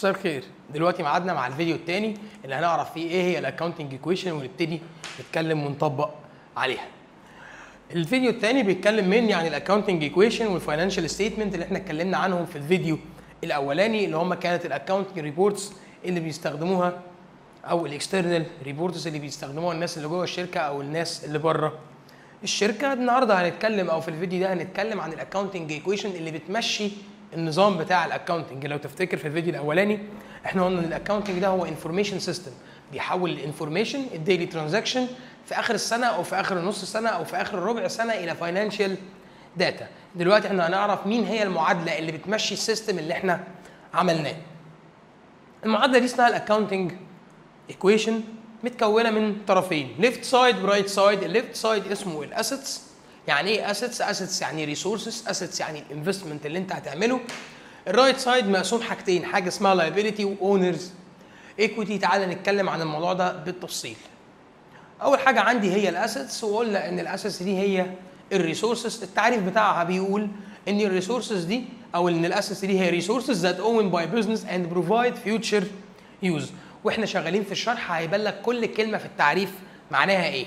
مساء الخير دلوقتي ميعادنا مع الفيديو الثاني اللي هنعرف فيه ايه هي الاكونتنج ايكويشن ونبتدي نتكلم ونطبق عليها الفيديو الثاني بيتكلم مني عن الاكونتنج ايكويشن والفاينانشال ستيتمنت اللي احنا اتكلمنا عنهم في الفيديو الاولاني اللي هم كانت الاكونتنج ريبورتس اللي بيستخدموها او الاكسترنال ريبورتس اللي بيستخدموها الناس اللي جوه الشركه او الناس اللي بره الشركه النهارده هنتكلم او في الفيديو ده هنتكلم عن الاكونتنج ايكويشن اللي بتمشي النظام بتاع الاكونتنج لو تفتكر في الفيديو الاولاني احنا قلنا ان الاكونتنج ده هو انفورميشن سيستم بيحول الانفورميشن الديلي ترانزاكشن في اخر السنه او في اخر نص السنه او في اخر ربع سنه الى فاينانشال داتا دلوقتي احنا هنعرف مين هي المعادله اللي بتمشي السيستم اللي احنا عملناه المعادله دي اسمها الاكونتنج ايكويشن متكونه من طرفين ليفت سايد ورايت سايد الليفت سايد اسمه الاسيتس يعني ايه اسيتس اسيتس يعني ريسورسز اسيتس يعني الانفستمنت اللي انت هتعمله الرايت سايد مقسوم حاجتين حاجه اسمها لايبيليتي واونرز ايكويتي تعالى نتكلم عن الموضوع ده بالتفصيل اول حاجه عندي هي الاسيتس وقلنا ان الاسيتس دي هي الريسورسز التعريف بتاعها بيقول ان الريسورسز دي او ان الاسيتس دي هي ريسورسز ذات owned باي بزنس اند بروفايد فيوتشر يوز واحنا شغالين في الشرح هيبان لك كل كلمه في التعريف معناها ايه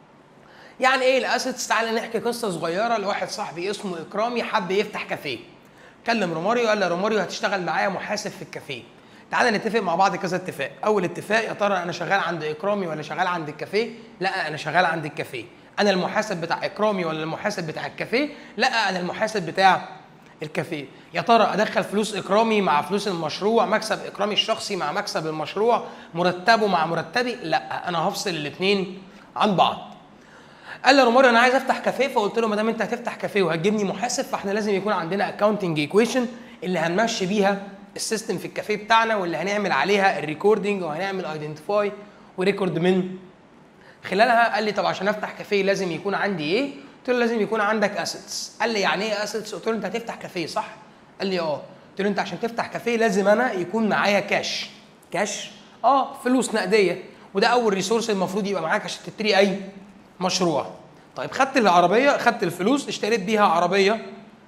يعني ايه الاسيتس تعالى نحكي قصه صغيره لواحد صاحبي اسمه اكرامي حب يفتح كافيه كلم روماريو قال له روماريو هتشتغل معايا محاسب في الكافيه تعالى نتفق مع بعض كذا اتفاق اول اتفاق يا ترى انا شغال عند اكرامي ولا شغال عند الكافيه لا انا شغال عند الكافيه انا المحاسب بتاع اكرامي ولا المحاسب بتاع الكافيه لا انا المحاسب بتاع الكافيه يا ترى ادخل فلوس اكرامي مع فلوس المشروع مكسب اكرامي الشخصي مع مكسب المشروع مرتبه مع مرتبي لا انا هفصل الاثنين عن بعض قال لي روماريو انا عايز افتح كافيه فقلت له ما دام انت هتفتح كافيه وهتجيبني محاسب فاحنا لازم يكون عندنا اكونتنج ايكويشن اللي هنمشي بيها السيستم في الكافيه بتاعنا واللي هنعمل عليها الريكوردنج وهنعمل ايدنتيفاي وريكورد من خلالها قال لي طب عشان افتح كافيه لازم يكون عندي ايه؟ قلت له لازم يكون عندك اسيتس قال لي يعني ايه اسيتس؟ قلت له انت هتفتح كافيه صح؟ قال لي اه قلت له انت عشان تفتح كافيه لازم انا يكون معايا كاش كاش اه فلوس نقديه وده اول ريسورس المفروض يبقى معاك عشان تبتدي اي مشروع طيب خدت العربيه خدت الفلوس اشتريت بيها عربيه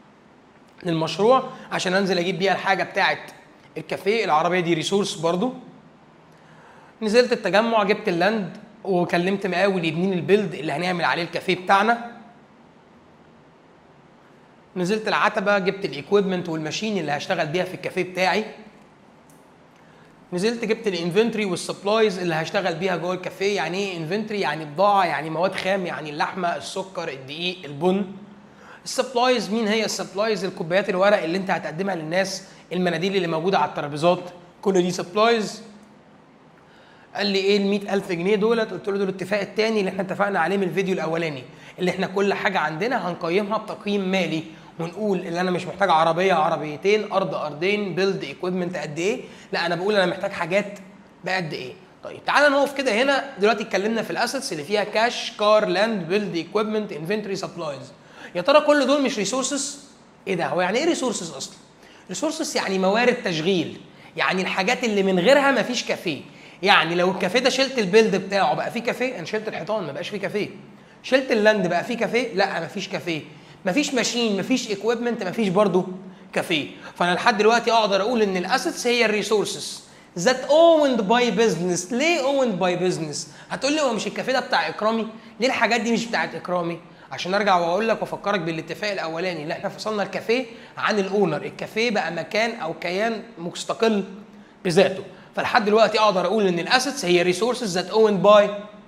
للمشروع عشان انزل اجيب بيها الحاجه بتاعه الكافيه العربيه دي ريسورس برضو نزلت التجمع جبت اللاند وكلمت مقاول يبني لي البيلد اللي هنعمل عليه الكافيه بتاعنا نزلت العتبه جبت الايكويبمنت والماشين اللي هشتغل بيها في الكافيه بتاعي نزلت جبت الانفنتوري والسبلايز اللي هشتغل بيها جوه الكافيه يعني ايه انفنتوري يعني بضاعه يعني مواد خام يعني اللحمه السكر الدقيق البن السبلايز مين هي السبلايز الكوبايات الورق اللي انت هتقدمها للناس المناديل اللي موجوده على الترابيزات كل دي سبلايز قال لي ايه ال 100000 جنيه دولت قلت له دول الاتفاق الثاني اللي احنا اتفقنا عليه من الفيديو الاولاني اللي احنا كل حاجه عندنا هنقيمها بتقييم مالي ونقول ان انا مش محتاج عربيه عربيتين ارض ارضين بيلد ايكويبمنت قد ايه لا انا بقول انا محتاج حاجات بقد ايه طيب تعالى نقف كده هنا دلوقتي اتكلمنا في الاسيتس اللي فيها كاش كار لاند بيلد ايكويبمنت انفنتوري سبلايز يا ترى كل دول مش ريسورسز ايه ده هو يعني ايه ريسورسز اصلا ريسورسز يعني موارد تشغيل يعني الحاجات اللي من غيرها مفيش كافيه يعني لو الكافيه ده شلت البيلد بتاعه بقى فيه كافيه انا شلت الحيطان ما بقاش فيه كافيه شلت اللاند بقى فيه كافيه لا مفيش كافيه مفيش ماشين مفيش ايكويبمنت مفيش برضه كافيه فانا لحد دلوقتي اقدر اقول ان الاسيتس هي الريسورسز ذات اوند باي بزنس ليه اوند باي بزنس هتقول لي هو مش الكافيه ده بتاع اكرامي ليه الحاجات دي مش بتاعت اكرامي عشان ارجع واقول لك وافكرك بالاتفاق الاولاني اللي احنا فصلنا الكافيه عن الاونر الكافيه بقى مكان او كيان مستقل بذاته فلحد دلوقتي اقدر اقول ان الاسيتس هي ريسورسز ذات اوند باي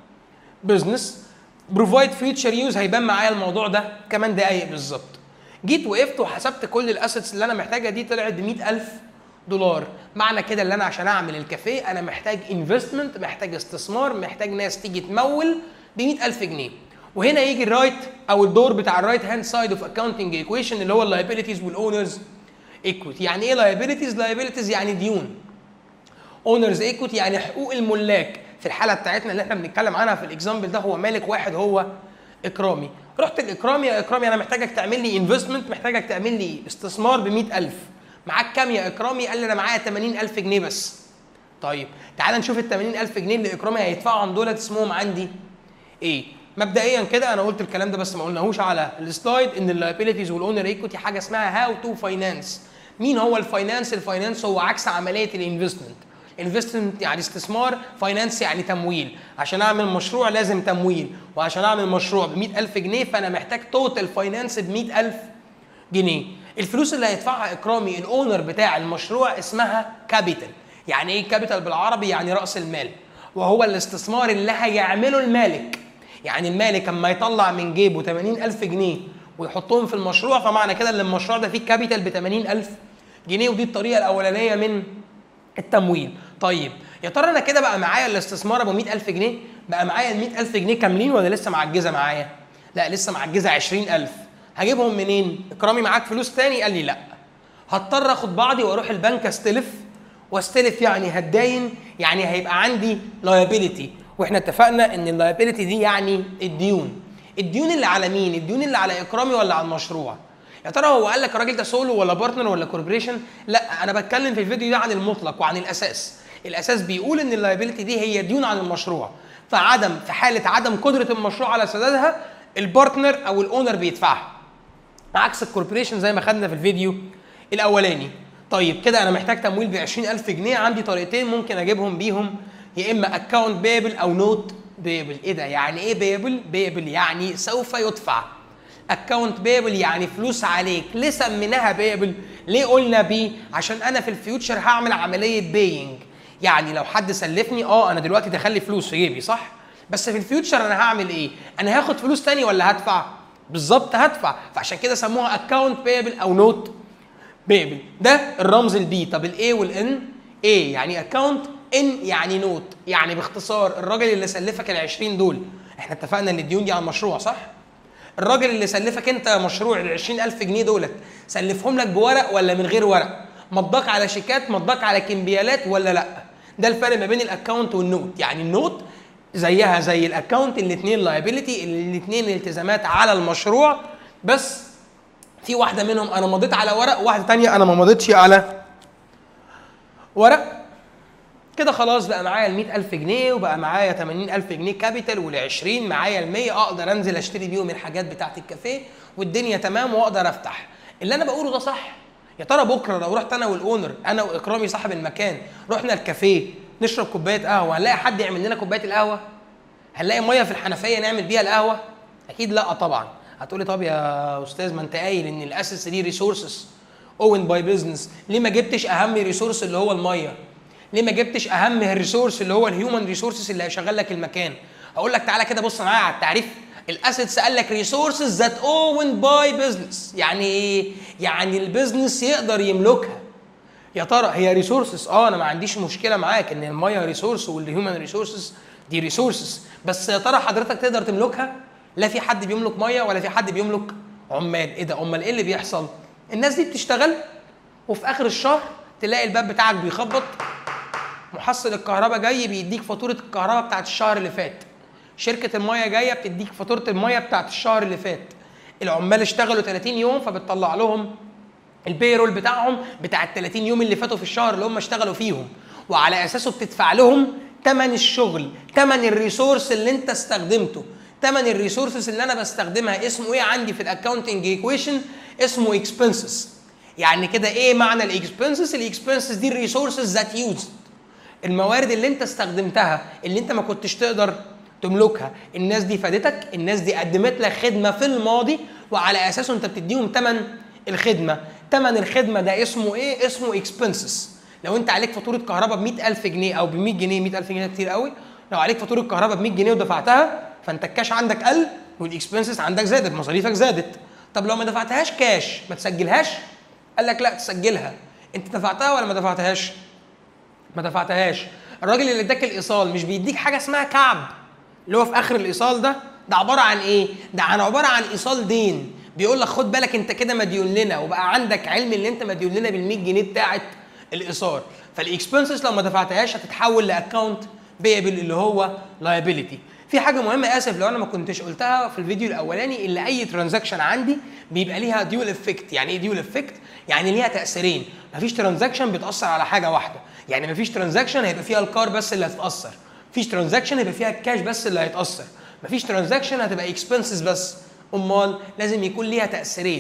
بزنس بروفايد فيوتشر يوز هيبان معايا الموضوع ده كمان دقايق بالظبط جيت وقفت وحسبت كل الاسيتس اللي انا محتاجها دي طلعت ب 100000 دولار معنى كده ان انا عشان اعمل الكافيه انا محتاج انفستمنت محتاج استثمار محتاج ناس تيجي تمول ب 100000 جنيه وهنا يجي الرايت او الدور بتاع الرايت هاند سايد اوف اكاونتنج ايكويشن اللي هو اللايبيليتيز والاونرز ايكويتي يعني ايه لايبيليتيز لايبيليتيز يعني ديون اونرز ايكويتي يعني حقوق الملاك في الحاله بتاعتنا اللي احنا بنتكلم عنها في الاكزامبل ده هو مالك واحد هو اكرامي رحت الاكرامي يا اكرامي انا محتاجك تعمل لي انفستمنت محتاجك تعمل لي استثمار ب 100000 معاك كام يا اكرامي قال لي انا معايا 80000 جنيه بس طيب تعال نشوف ال 80000 جنيه اللي اكرامي هيدفعهم دولت اسمهم عندي ايه مبدئيا كده انا قلت الكلام ده بس ما قلناهوش على السلايد ان اللايبيليتيز والاونر ايكوتي حاجه اسمها هاو تو فاينانس مين هو الفاينانس الفاينانس هو عكس عمليه الانفستمنت انفستمنت يعني استثمار فاينانس يعني تمويل عشان اعمل مشروع لازم تمويل وعشان اعمل مشروع ب ألف جنيه فانا محتاج توتال فاينانس ب ألف جنيه الفلوس اللي هيدفعها اكرامي الاونر بتاع المشروع اسمها كابيتال يعني ايه كابيتال بالعربي يعني راس المال وهو الاستثمار اللي هيعمله المالك يعني المالك اما يطلع من جيبه 80 ألف جنيه ويحطهم في المشروع فمعنى كده ان المشروع ده فيه كابيتال ب 80 ألف جنيه ودي الطريقه الاولانيه من التمويل طيب يا ترى انا كده بقى معايا الاستثمار ابو 100000 جنيه بقى معايا ال 100000 جنيه كاملين ولا لسه معجزه معايا لا لسه معجزه 20000 هجيبهم منين اكرامي معاك فلوس تاني قال لي لا هضطر اخد بعضي واروح البنك استلف واستلف يعني هتداين يعني هيبقى عندي لايبيليتي واحنا اتفقنا ان اللايبيليتي دي يعني الديون الديون اللي على مين الديون اللي على اكرامي ولا على المشروع يا ترى هو قال لك الراجل ده سولو ولا بارتنر ولا كوربريشن لا انا بتكلم في الفيديو ده عن المطلق وعن الاساس الاساس بيقول ان اللايبيلتي دي هي ديون عن المشروع فعدم في حاله عدم قدره المشروع على سدادها البارتنر او الاونر بيدفعها عكس الكوربريشن زي ما خدنا في الفيديو الاولاني طيب كده انا محتاج تمويل ب 20000 جنيه عندي طريقتين ممكن اجيبهم بيهم يا اما اكونت بيبل او نوت بيبل ايه ده يعني ايه بيبل بيبل يعني سوف يدفع اكونت بيبل يعني فلوس عليك ليه سميناها بيبل ليه قلنا بي عشان انا في الفيوتشر هعمل عمليه بينج يعني لو حد سلفني اه انا دلوقتي دخل لي فلوس في جيبي صح بس في الفيوتشر انا هعمل ايه انا هاخد فلوس تاني ولا هدفع بالظبط هدفع فعشان كده سموها اكونت بيبل او نوت بيبل ده الرمز البي طب الاي والان اي يعني اكونت ان يعني نوت يعني باختصار الراجل اللي سلفك ال 20 دول احنا اتفقنا ان الديون دي على المشروع صح الراجل اللي سلفك انت مشروع ال 20000 جنيه دولت سلفهم لك بورق ولا من غير ورق مضاك على شيكات مضاك على كمبيالات ولا لا ده الفرق ما بين الاكونت والنوت يعني النوت زيها زي الاكونت الاثنين لايبيليتي الاثنين التزامات على المشروع بس في واحده منهم انا مضيت على ورق وواحده تانية انا ما مضيتش على ورق كده خلاص بقى معايا ال ألف جنيه وبقى معايا 80000 جنيه كابيتال وال 20 معايا ال 100 اقدر انزل اشتري بيهم الحاجات بتاعه الكافيه والدنيا تمام واقدر افتح اللي انا بقوله ده صح يا ترى بكره لو رحت انا والاونر انا واكرامي صاحب المكان رحنا الكافيه نشرب كوبايه قهوه هنلاقي حد يعمل لنا كوبايه القهوه هنلاقي ميه في الحنفيه نعمل بيها القهوه اكيد لا طبعا هتقولي طب يا استاذ ما انت قايل ان الاسس دي ريسورسز اون باي بزنس ليه ما جبتش اهم ريسورس اللي هو الميه ليه ما جبتش اهم الريسورس اللي هو الهيومن ريسورسز اللي هيشغل لك المكان اقول لك تعالى كده بص معايا على التعريف الاسيتس قال لك ريسورسز ذات اون باي بزنس يعني ايه يعني البيزنس يقدر يملكها يا ترى هي ريسورسز اه انا ما عنديش مشكله معاك ان الميه ريسورس والهيومن ريسورسز دي ريسورسز بس يا ترى حضرتك تقدر تملكها لا في حد بيملك ميه ولا في حد بيملك عمال ايه ده امال ايه اللي بيحصل الناس دي بتشتغل وفي اخر الشهر تلاقي الباب بتاعك بيخبط محصل الكهرباء جاي بيديك فاتوره الكهرباء بتاعت الشهر اللي فات شركه الميه جايه بتديك فاتوره الميه بتاعت الشهر اللي فات العمال اشتغلوا 30 يوم فبتطلع لهم البيرول بتاعهم بتاع ال 30 يوم اللي فاتوا في الشهر اللي هم اشتغلوا فيهم وعلى اساسه بتدفع لهم ثمن الشغل ثمن الريسورس اللي انت استخدمته ثمن الريسورسز اللي انا بستخدمها اسمه ايه عندي في الاكونتنج ايكويشن اسمه اكسبنسز يعني كده ايه معنى الاكسبنسز الاكسبنسز دي الريسورسز ذات يوزد الموارد اللي انت استخدمتها اللي انت ما كنتش تقدر تملكها الناس دي فادتك الناس دي قدمت لك خدمه في الماضي وعلى اساسه انت بتديهم ثمن الخدمه ثمن الخدمه ده اسمه ايه اسمه اكسبنسز لو انت عليك فاتوره كهرباء ب 100000 جنيه او ب 100 جنيه 100000 جنيه كتير قوي لو عليك فاتوره كهرباء ب 100 جنيه ودفعتها فانت الكاش عندك قل والاكسبنسز عندك زادت مصاريفك زادت طب لو ما دفعتهاش كاش ما تسجلهاش قال لك لا تسجلها انت دفعتها ولا ما دفعتهاش ما دفعتهاش الراجل اللي اداك الايصال مش بيديك حاجه اسمها كعب اللي هو في اخر الايصال ده ده عباره عن ايه ده عن عباره عن ايصال دين بيقول لك خد بالك انت كده مديون لنا وبقى عندك علم ان انت مديون لنا بال 100 جنيه بتاعه الايصال فالاكسبنسز لو ما دفعتهاش هتتحول لاكونت بيبل اللي هو لايبيليتي في حاجه مهمه اسف لو انا ما كنتش قلتها في الفيديو الاولاني اللي اي ترانزاكشن عندي بيبقى ليها ديول افكت يعني ايه ديول افكت يعني ليها تاثيرين مفيش ترانزاكشن بتاثر على حاجه واحده يعني مفيش ترانزاكشن هيبقى فيها الكار بس اللي هتتاثر مفيش ترانزاكشن هيبقى فيها الكاش بس اللي هيتاثر مفيش ترانزاكشن هتبقى اكسبنسز بس امال لازم يكون ليها تاثيرين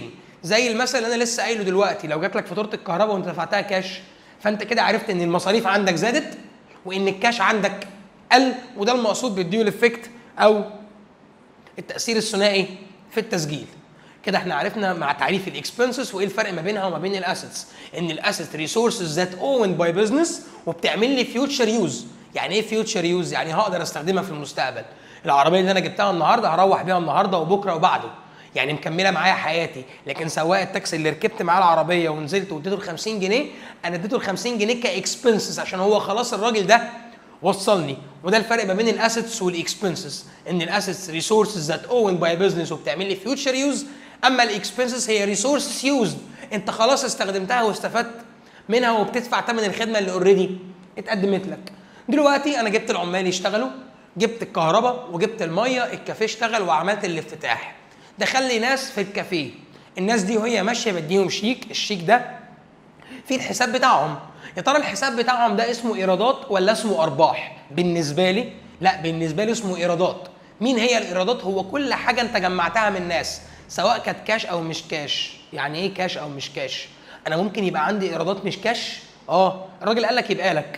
زي المثل اللي انا لسه قايله دلوقتي لو جات لك فاتوره الكهرباء وانت دفعتها كاش فانت كده عرفت ان المصاريف عندك زادت وان الكاش عندك قل وده المقصود بالديول افكت او التاثير الثنائي في التسجيل كده احنا عرفنا مع تعريف الاكسبنسز وايه الفرق ما بينها وما بين الاسيتس ان الاسيت ريسورسز ذات اون باي بزنس وبتعمل لي فيوتشر يوز يعني ايه فيوتشر يوز يعني هقدر استخدمها في المستقبل العربيه اللي انا جبتها النهارده هروح بيها النهارده وبكره وبعده يعني مكمله معايا حياتي لكن سواق التاكسي اللي ركبت معاه العربيه ونزلت واديته ال 50 جنيه انا اديته ال 50 جنيه كاكسبنسز عشان هو خلاص الراجل ده وصلني وده الفرق ما بين الاسيتس والاكسبنسز ان الاسيتس ريسورسز ذات اون باي بزنس وبتعمل لي فيوتشر يوز اما الاكسبنسز هي ريسورسز يوزد انت خلاص استخدمتها واستفدت منها وبتدفع ثمن الخدمه اللي اوريدي اتقدمت لك دلوقتي انا جبت العمال يشتغلوا جبت الكهرباء وجبت الميه الكافيه اشتغل وعملت الافتتاح دخل لي ناس في الكافيه الناس دي وهي ماشيه بديهم شيك الشيك ده في الحساب بتاعهم يا ترى الحساب بتاعهم ده اسمه ايرادات ولا اسمه ارباح بالنسبه لي لا بالنسبه لي اسمه ايرادات مين هي الايرادات هو كل حاجه انت جمعتها من الناس سواء كانت كاش او مش كاش يعني ايه كاش او مش كاش انا ممكن يبقى عندي ايرادات مش كاش اه الراجل قال لك يبقى لك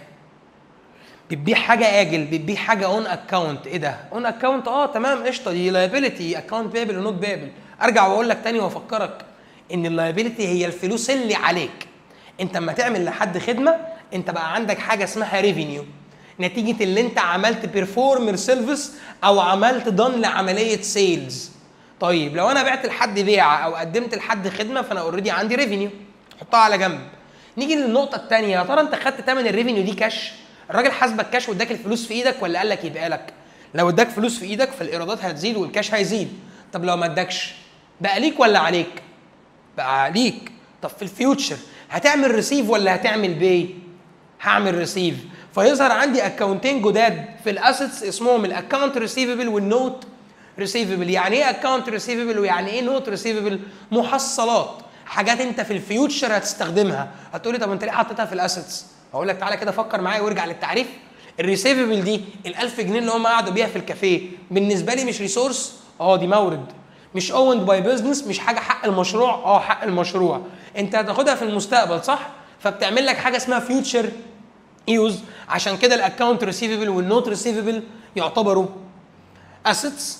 بتبيع حاجه اجل بتبيع حاجه اون اكونت ايه ده اون اكونت اه تمام قشطه دي لايبيلتي اكونت بيبل ونوت بيبل ارجع واقول لك تاني وافكرك ان اللايبيلتي هي الفلوس اللي عليك انت اما تعمل لحد خدمه انت بقى عندك حاجه اسمها ريفينيو نتيجه اللي انت عملت بيرفورمر سيرفيس او عملت ضن لعمليه سيلز طيب لو انا بعت لحد بيعه او قدمت لحد خدمه فانا اوريدي عندي ريفينيو حطها على جنب نيجي للنقطه الثانيه يا ترى انت خدت ثمن الريفينيو دي كاش الراجل حاسبك كاش واداك الفلوس في ايدك ولا قال لك يبقى لك لو اداك فلوس في ايدك فالايرادات هتزيد والكاش هيزيد طب لو ما اداكش بقى ليك ولا عليك بقى عليك طب في الفيوتشر هتعمل ريسيف ولا هتعمل باي هعمل ريسيف فيظهر عندي اكونتين جداد في الاسيتس اسمهم الاكونت ريسيفبل والنوت ريسيفبل يعني ايه اكونت ريسيفبل ويعني ايه نوت ريسيفبل محصلات حاجات انت في الفيوتشر هتستخدمها هتقول لي طب انت ليه حطيتها في الاسيتس هقول لك تعالى كده فكر معايا وارجع للتعريف الريسيفبل دي ال1000 جنيه اللي هم قعدوا بيها في الكافيه بالنسبه لي مش ريسورس اه دي مورد مش اوند باي بزنس مش حاجه حق المشروع اه حق المشروع انت هتاخدها في المستقبل صح فبتعمل لك حاجه اسمها فيوتشر يوز عشان كده الاكونت ريسيفبل والنوت ريسيفبل يعتبروا اسيتس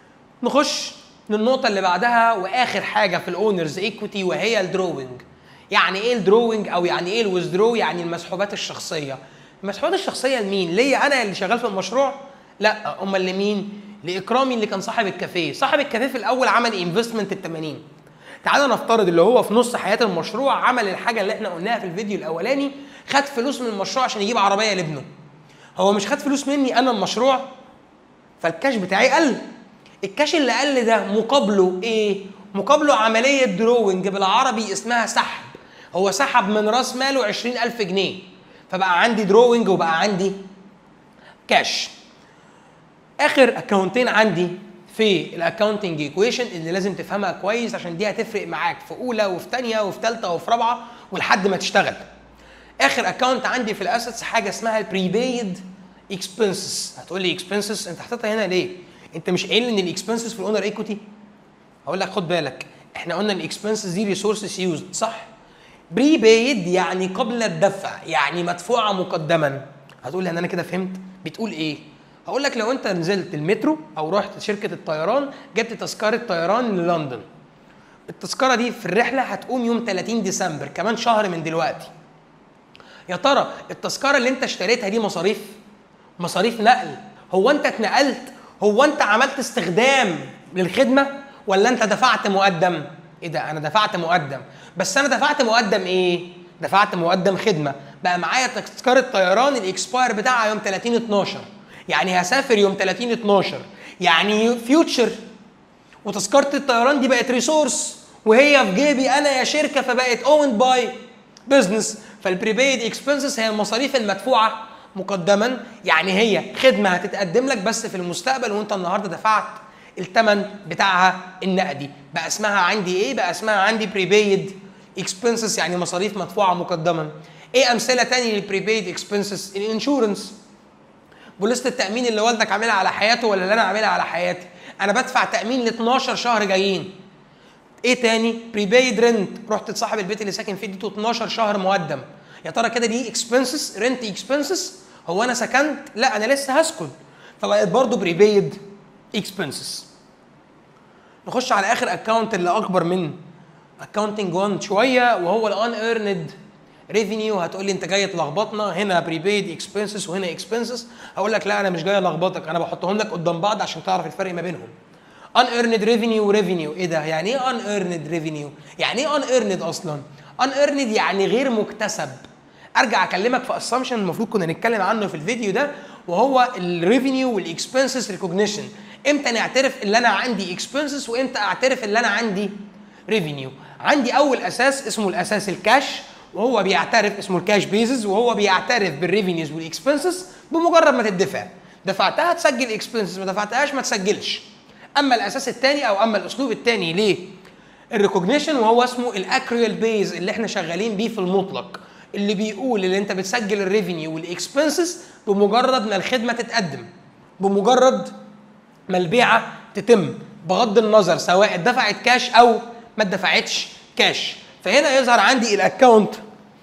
نخش للنقطه اللي بعدها واخر حاجه في الاونرز ايكويتي وهي الدروينج يعني ايه الدروينج او يعني ايه الويزدرو يعني المسحوبات الشخصيه المسحوبات الشخصيه لمين ليا انا اللي شغال في المشروع لا امال لمين لاكرامي اللي كان صاحب الكافيه صاحب الكافيه في الاول عمل انفستمنت ال 80 تعالى نفترض اللي هو في نص حياه المشروع عمل الحاجه اللي احنا قلناها في الفيديو الاولاني خد فلوس من المشروع عشان يجيب عربيه لابنه هو مش خد فلوس مني انا المشروع فالكاش بتاعي قل الكاش اللي قل ده مقابله ايه مقابله عمليه دروينج بالعربي اسمها سحب هو سحب من راس ماله 20000 جنيه فبقى عندي دروينج وبقى عندي كاش اخر اكونتين عندي في الاكونتنج ايكويشن اللي لازم تفهمها كويس عشان دي هتفرق معاك في اولى وفي ثانيه وفي ثالثه وفي رابعه ولحد ما تشتغل اخر اكونت عندي في الاسيتس حاجه اسمها البريبيد اكسبنسز هتقول لي اكسبنسز انت حاططها هنا ليه انت مش قايل ان الاكسبنسز في الاونر ايكوتي هقول لك خد بالك احنا قلنا الاكسبنسز دي ريسورسز يوزد صح بريبيد يعني قبل الدفع يعني مدفوعه مقدما هتقول لي ان انا كده فهمت بتقول ايه هقول لك لو انت نزلت المترو او رحت شركه الطيران جبت تذكره طيران للندن التذكره دي في الرحله هتقوم يوم 30 ديسمبر كمان شهر من دلوقتي يا ترى التذكره اللي انت اشتريتها دي مصاريف مصاريف نقل هو انت اتنقلت هو انت عملت استخدام للخدمه ولا انت دفعت مقدم ايه ده انا دفعت مقدم بس انا دفعت مقدم ايه دفعت مقدم خدمه بقى معايا تذكره طيران الاكسباير بتاعها يوم 30 12 يعني هسافر يوم 30 12 يعني فيوتشر وتذكره الطيران دي بقت ريسورس وهي في جيبي انا يا شركه فبقت اوند باي بزنس فالبريبيد اكسبنسز هي المصاريف المدفوعه مقدما يعني هي خدمه هتتقدم لك بس في المستقبل وانت النهارده دفعت الثمن بتاعها النقدي بقى اسمها عندي ايه بقى اسمها عندي بريبيد اكسبنسز يعني مصاريف مدفوعه مقدما ايه امثله تاني للبريبيد اكسبنسز الانشورنس بوليسه التامين اللي والدك عاملها على حياته ولا اللي انا عاملها على حياتي انا بدفع تامين ل 12 شهر جايين ايه تاني بريبايد رنت رحت تصاحب البيت اللي ساكن فيه اديته 12 شهر مقدم يا ترى كده دي اكسبنسز رنت اكسبنسز هو انا سكنت لا انا لسه هسكن فبقت برضه بريبايد اكسبنسز نخش على اخر اكونت اللي اكبر من اكونتنج 1 شويه وهو الان ايرند ريفينيو هتقول لي انت جاي تلخبطنا هنا بريبيد اكسبنسز وهنا اكسبنسز هقول لك لا انا مش جاي الخبطك انا بحطهم لك قدام بعض عشان تعرف الفرق ما بينهم ان ايرند ريفينيو وريفينيو ايه ده يعني ايه ان ايرند ريفينيو يعني ايه ان ايرند اصلا ان ايرند يعني غير مكتسب ارجع اكلمك في اسامبشن المفروض كنا نتكلم عنه في الفيديو ده وهو الريفينيو والاكسبنسز ريكوجنيشن امتى نعترف ان انا عندي اكسبنسز وامتى اعترف ان انا عندي ريفينيو عندي اول اساس اسمه الاساس الكاش وهو بيعترف اسمه الكاش بيزز وهو بيعترف بالريفينيوز والاكسبنسز بمجرد ما تدفع دفعتها تسجل اكسبنسز ما دفعتهاش ما تسجلش اما الاساس الثاني او اما الاسلوب الثاني ليه الريكوجنيشن وهو اسمه الاكريال بيز اللي احنا شغالين بيه في المطلق اللي بيقول اللي انت بتسجل الريفينيو والاكسبنسز بمجرد ما الخدمه تتقدم بمجرد ما البيعه تتم بغض النظر سواء اتدفعت كاش او ما اتدفعتش كاش فهنا يظهر عندي الاكونت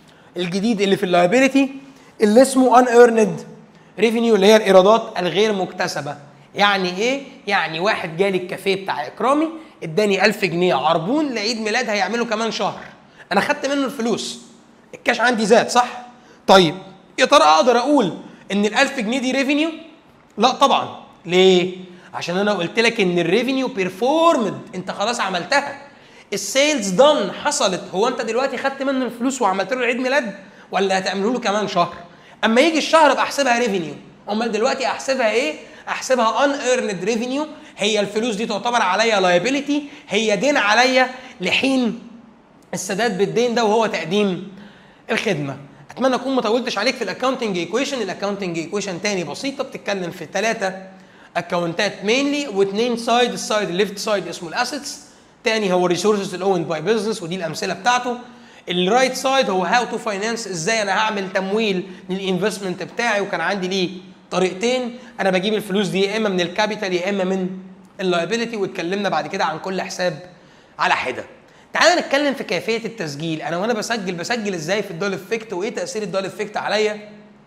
الجديد اللي في اللايبيليتي اللي اسمه ان ايرند ريفينيو اللي هي الايرادات الغير مكتسبه يعني ايه يعني واحد جالي الكافيه بتاع اكرامي اداني 1000 جنيه عربون لعيد ميلاد هيعمله كمان شهر انا خدت منه الفلوس الكاش عندي زاد صح طيب يا ترى اقدر اقول ان ال 1000 جنيه دي ريفينيو لا طبعا ليه عشان انا قلت لك ان الريفينيو بيرفورمد انت خلاص عملتها السيلز دون حصلت هو انت دلوقتي خدت منه الفلوس وعملت له عيد ميلاد ولا هتعمله له كمان شهر اما يجي الشهر ابقى احسبها ريفينيو امال دلوقتي احسبها ايه احسبها ان ايرند ريفينيو هي الفلوس دي تعتبر عليا لايبيليتي هي دين عليا لحين السداد بالدين ده وهو تقديم الخدمه اتمنى اكون ما طولتش عليك في الاكونتنج ايكويشن الاكونتنج ايكويشن تاني بسيطه بتتكلم في ثلاثه اكونتات مينلي واثنين سايد السايد الليفت سايد اسمه الاسيتس تاني هو ريسورسز الاوند باي بزنس ودي الامثله بتاعته الرايت سايد هو هاو تو فاينانس ازاي انا هعمل تمويل للانفستمنت بتاعي وكان عندي ليه طريقتين انا بجيب الفلوس دي يا اما من الكابيتال يا اما من اللايبيليتي واتكلمنا بعد كده عن كل حساب على حده تعال نتكلم في كيفيه التسجيل انا وانا بسجل بسجل ازاي في الدول افكت وايه تاثير الدول افكت عليا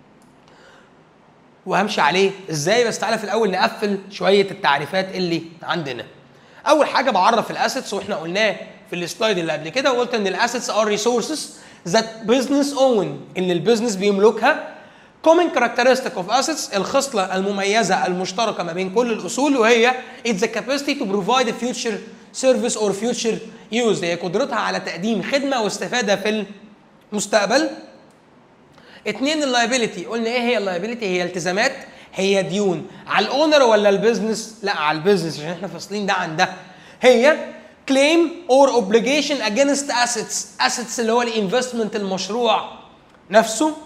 وهمشي عليه ازاي بس تعالى في الاول نقفل شويه التعريفات اللي عندنا اول حاجه بعرف الاسيتس واحنا قلناه في السلايد اللي قبل كده وقلت ان الاسيتس ار ريسورسز ذات بزنس اون ان البيزنس بيملكها common characteristic of assets الخصلة المميزة المشتركة ما بين كل الأصول وهي it's the capacity to provide a future service or future use هي قدرتها على تقديم خدمة واستفادة في المستقبل اتنين اللايبيليتي قلنا ايه هي اللايبيليتي هي التزامات هي ديون على الاونر ولا البيزنس لا على البيزنس عشان احنا فاصلين ده عن ده هي claim or obligation against assets assets اللي هو الانفستمنت المشروع نفسه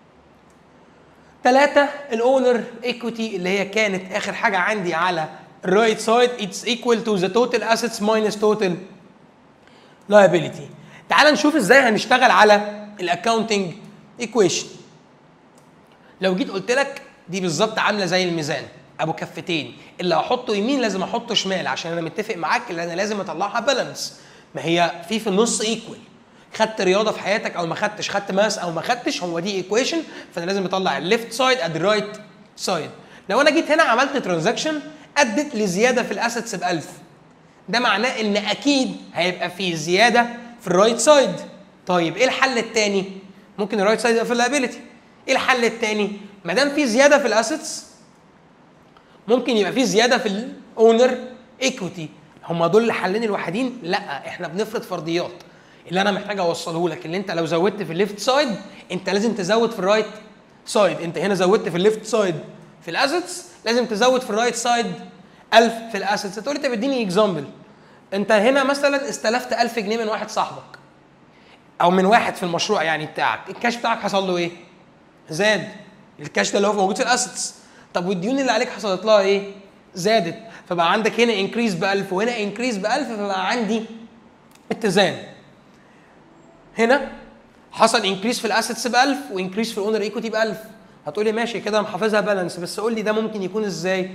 ثلاثة الاونر ايكويتي اللي هي كانت اخر حاجة عندي على الرايت سايد اتس ايكوال تو ذا توتال اسيتس ماينس توتال liability تعال نشوف ازاي هنشتغل على الاكاونتنج ايكويشن لو جيت قلت لك دي بالظبط عامله زي الميزان ابو كفتين اللي هحطه يمين لازم احطه شمال عشان انا متفق معاك اللي انا لازم اطلعها بالانس ما هي في في النص ايكوال خدت رياضه في حياتك او ما خدتش خدت ماس او ما خدتش هو دي ايكويشن فانا لازم اطلع الليفت سايد اد الرايت سايد لو انا جيت هنا عملت ترانزاكشن ادت لزياده في الاسيتس ب 1000 ده معناه ان اكيد هيبقى في زياده في الرايت سايد طيب ايه الحل الثاني ممكن الرايت سايد يبقى في اللايبيلتي ايه الحل الثاني ما دام في زياده في الاسيتس ممكن يبقى في زياده في الاونر ايكويتي هم دول الحلين الوحيدين لا احنا بنفرض فرضيات اللي انا محتاج اوصله لك اللي انت لو زودت في الليفت سايد انت لازم تزود في الرايت سايد انت هنا زودت في الليفت سايد في الاسيتس لازم تزود في الرايت سايد 1000 في الاسيتس تقول لي طب اديني اكزامبل انت هنا مثلا استلفت 1000 جنيه من واحد صاحبك او من واحد في المشروع يعني بتاعك الكاش بتاعك حصل له ايه زاد الكاش ده اللي هو موجود في الاسيتس طب والديون اللي عليك حصلت لها ايه زادت فبقى عندك هنا انكريز ب 1000 وهنا انكريز ب 1000 فبقى عندي اتزان هنا حصل انكريز في الاسيتس ب 1000 وانكريز في الاونر ايكوتي ب 1000 هتقول لي ماشي كده محافظها بالانس بس قول لي ده ممكن يكون ازاي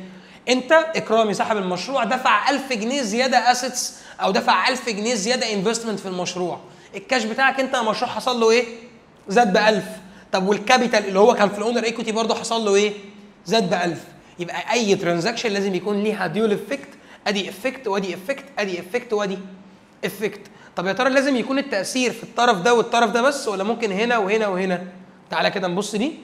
انت اكرامي صاحب المشروع دفع 1000 جنيه زياده اسيتس او دفع 1000 جنيه زياده انفستمنت في المشروع الكاش بتاعك انت المشروع حصل له ايه زاد ب 1000 طب والكابيتال اللي هو كان في الاونر ايكوتي برضه حصل له ايه زاد ب 1000 يبقى اي ترانزاكشن لازم يكون ليها ديول افكت ادي افكت وادي افكت ادي افكت وادي افكت طب يا ترى لازم يكون التاثير في الطرف ده والطرف ده بس ولا ممكن هنا وهنا وهنا تعالى كده نبص دي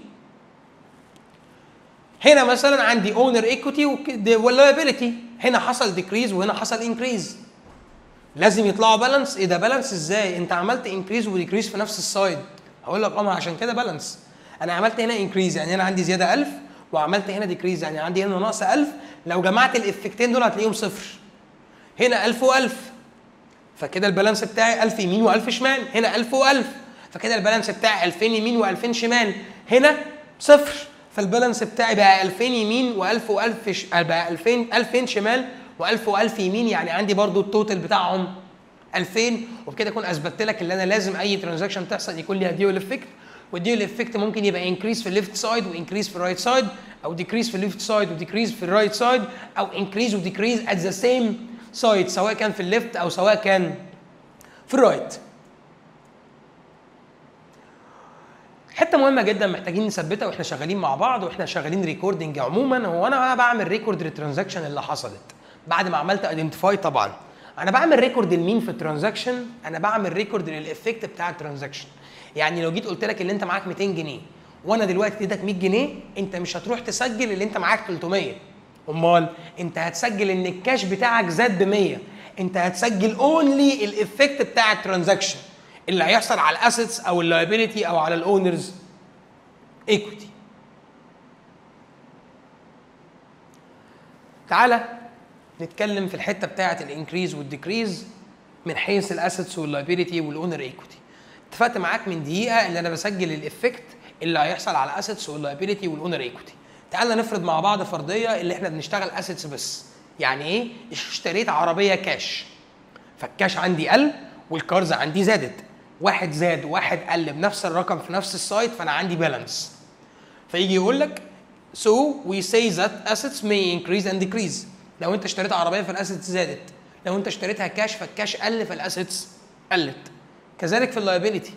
هنا مثلا عندي اونر ايكوتي ولايبيلتي هنا حصل ديكريز وهنا حصل انكريز لازم يطلعوا بالانس ايه ده بالانس ازاي انت عملت انكريز وديكريز في نفس السايد هقول لك اه ما عشان كده بالانس انا عملت هنا انكريز يعني انا عندي زياده 1000 وعملت هنا ديكريز يعني عندي هنا ناقص 1000 لو جمعت الافكتين دول هتلاقيهم صفر هنا 1000 و1000 فكده البالانس بتاعي 1000 يمين و1000 شمال هنا 1000 و1000 فكده البالانس بتاعي 2000 يمين و2000 شمال هنا صفر فالبالانس بتاعي بقى 2000 يمين و1000 و1000 ش... بقى 2000 2000 شمال و1000 و1000 يمين يعني عندي برضو التوتال بتاعهم 2000 وبكده اكون اثبتت لك ان انا لازم اي ترانزاكشن تحصل يكون ليها ديول افكت والديول افكت ممكن يبقى انكريز في الليفت سايد وانكريز في الرايت سايد او ديكريز في الليفت سايد وديكريز في الرايت سايد او انكريز وديكريز ات ذا سيم سايد سواء كان في الليفت او سواء كان في الرايت حته مهمه جدا محتاجين نثبتها واحنا شغالين مع بعض واحنا شغالين ريكوردنج عموما هو انا بعمل ريكورد للترانزاكشن اللي حصلت بعد ما عملت ايدنتيفاي طبعا انا بعمل ريكورد لمين في الترانزاكشن انا بعمل ريكورد للافكت بتاع الترانزاكشن يعني لو جيت قلت لك ان انت معاك 200 جنيه وانا دلوقتي اديتك 100 جنيه انت مش هتروح تسجل اللي انت معاك 300 امال انت هتسجل ان الكاش بتاعك زاد ب 100 انت هتسجل اونلي الافكت بتاع الترانزاكشن اللي هيحصل على الاسيتس او اللايبيليتي او على الاونرز ايكويتي تعالى نتكلم في الحته بتاعه الانكريز والديكريز من حيث الاسيتس واللايبيليتي والاونر ايكويتي اتفقت معاك من دقيقه ان انا بسجل الافكت اللي هيحصل على الاسيتس واللايبيليتي والاونر ايكويتي تعالى نفرض مع بعض فرضيه اللي احنا بنشتغل اسيتس بس يعني ايه اشتريت عربيه كاش فالكاش عندي قل والكارز عندي زادت واحد زاد وواحد قل بنفس الرقم في نفس السايت فانا عندي بالانس فيجي يقول لك so we say that assets may increase and decrease لو انت اشتريت عربيه فالاسيتس زادت لو انت اشتريتها كاش فالكاش قل فالاسيتس قلت كذلك في اللايبيليتي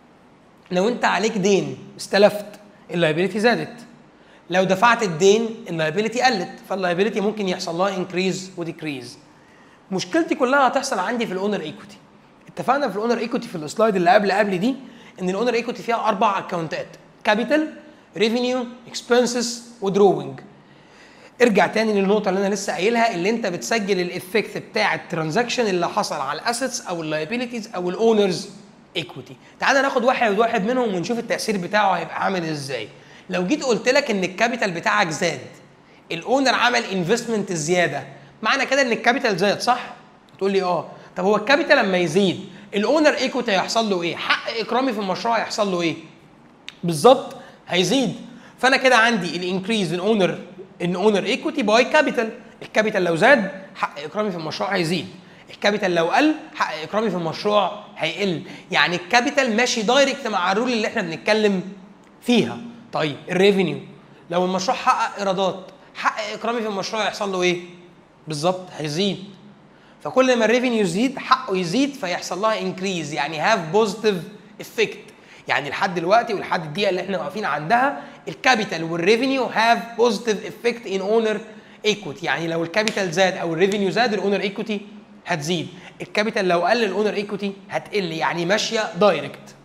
لو انت عليك دين استلفت اللايبيليتي زادت لو دفعت الدين اللايبيليتي قلت فاللايبيليتي ممكن يحصل لها انكريز وديكريز مشكلتي كلها هتحصل عندي في الاونر ايكوتي اتفقنا في الاونر ايكوتي في السلايد اللي قبل قبل دي ان الاونر ايكوتي فيها اربع اكونتات كابيتال ريفينيو اكسبنسز ودروينج ارجع تاني للنقطه اللي انا لسه قايلها اللي انت بتسجل الافكت بتاع الترانزاكشن اللي حصل على الاسيتس او اللايبيليتيز او الاونرز ايكويتي تعال ناخد واحد واحد منهم ونشوف التاثير بتاعه هيبقى عامل ازاي لو جيت قلت لك ان الكابيتال بتاعك زاد الاونر عمل انفستمنت زياده معنى كده ان الكابيتال زاد صح تقول لي اه طب هو الكابيتال لما يزيد الاونر ايكويتي هيحصل له ايه حق اكرامي في المشروع هيحصل له ايه بالظبط هيزيد فانا كده عندي الانكريز الاونر الاونر ايكويتي باي كابيتال الكابيتال لو زاد حق اكرامي في المشروع هيزيد الكابيتال لو قل حق اكرامي في المشروع هيقل يعني الكابيتال ماشي دايركت مع الرول اللي احنا بنتكلم فيها طيب الريفينيو لو المشروع حقق ايرادات حق اكرامي في المشروع هيحصل له ايه بالظبط هيزيد فكل ما الريفينيو يزيد حقه يزيد فيحصل لها انكريز يعني هاف بوزيتيف افكت يعني لحد دلوقتي ولحد الدقيقه اللي احنا واقفين عندها الكابيتال والريفينيو هاف بوزيتيف افكت ان اونر ايكويتي يعني لو الكابيتال زاد او الريفينيو زاد الاونر ايكويتي هتزيد الكابيتال لو قل الاونر ايكويتي هتقل يعني ماشيه دايركت